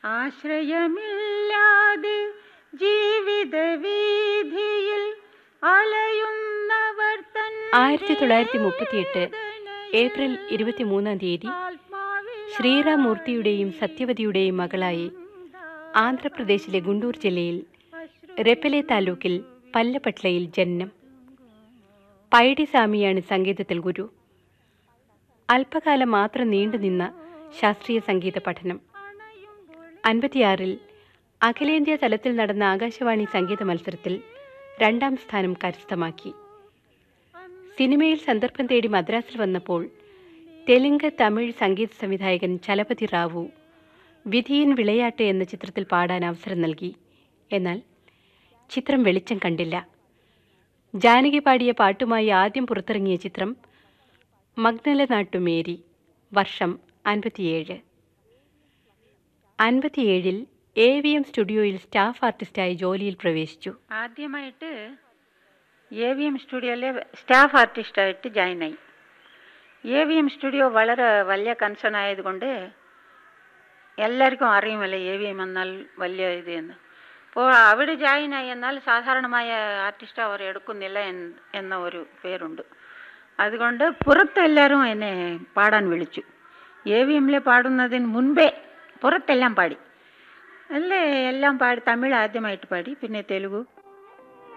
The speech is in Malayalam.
ആശ്രയമില്ലാതെ ജീവിത വീതിയിൽ അലയുന്നവർ തൻ ആയിരത്തി തൊള്ളായിരത്തി മുപ്പത്തിയെട്ട് ഏപ്രിൽ ഇരുപത്തിമൂന്നാം തീയതി ശ്രീറാം മൂർത്തിയുടെയും സത്യവതിയുടെയും മകളായി ആന്ധ്രാപ്രദേശിലെ ഗുണ്ടൂർ ജില്ലയിൽ റെപ്പലെ താലൂക്കിൽ പല്ലപട്ലയിൽ ജനനം പൈഡിസ്വാമിയാണ് സംഗീതത്തിൽ ഗുരു അല്പകാലം മാത്രം നീണ്ടുനിന്ന ശാസ്ത്രീയ സംഗീത പഠനം അൻപത്തിയാറിൽ അഖിലേന്ത്യാ തലത്തിൽ നടന്ന ആകാശവാണി സംഗീത മത്സരത്തിൽ രണ്ടാം സ്ഥാനം കരസ്ഥമാക്കി സിനിമയിൽ സന്ദർഭം തേടി മദ്രാസിൽ വന്നപ്പോൾ തെലുങ്ക് തമിഴ് സംഗീത സംവിധായകൻ ചലപതി റാവു വിധിയൻ വിളയാട്ട് എന്ന ചിത്രത്തിൽ പാടാൻ അവസരം നൽകി എന്നാൽ ചിത്രം വെളിച്ചം കണ്ടില്ല ജാനകി പാടിയ പാട്ടുമായി ആദ്യം പുറത്തിറങ്ങിയ ചിത്രം മഗ്നല നാട്ടുമേരി വർഷം അൻപത്തിയേഴ് അൻപത്തിയേഴിൽ എ വി എം സ്റ്റുഡിയോയിൽ സ്റ്റാഫ് ആർട്ടിസ്റ്റായി ജോലിയിൽ പ്രവേശിച്ചു ആദ്യമായിട്ട് എ വി എം സ്റ്റുഡിയോയിലെ സ്റ്റാഫ് ആർട്ടിസ്റ്റായിട്ട് ജോയിൻ ആയി എ വി എം സ്റ്റുഡിയോ വളരെ വലിയ കൺസേൺ ആയതുകൊണ്ട് എല്ലാവർക്കും അറിയുമല്ലോ എ വി എം എന്നാൽ വലിയ ഇത് എന്ന് അപ്പോൾ അവിടെ ജോയിൻ ആയി എന്നാൽ സാധാരണമായ ആർട്ടിസ്റ്റ് അവർ എടുക്കുന്നില്ല എന്ന് എന്ന ഒരു പേരുണ്ട് അതുകൊണ്ട് പുറത്ത് എല്ലാവരും എന്നെ പാടാൻ വിളിച്ചു എ വി എമ്മിൽ പാടുന്നതിന് മുൻപേ പുറത്തെല്ലാം പാടി അല്ലേ എല്ലാം പാടി തമിഴ് ആദ്യമായിട്ട് പാടി പിന്നെ തെലുഗു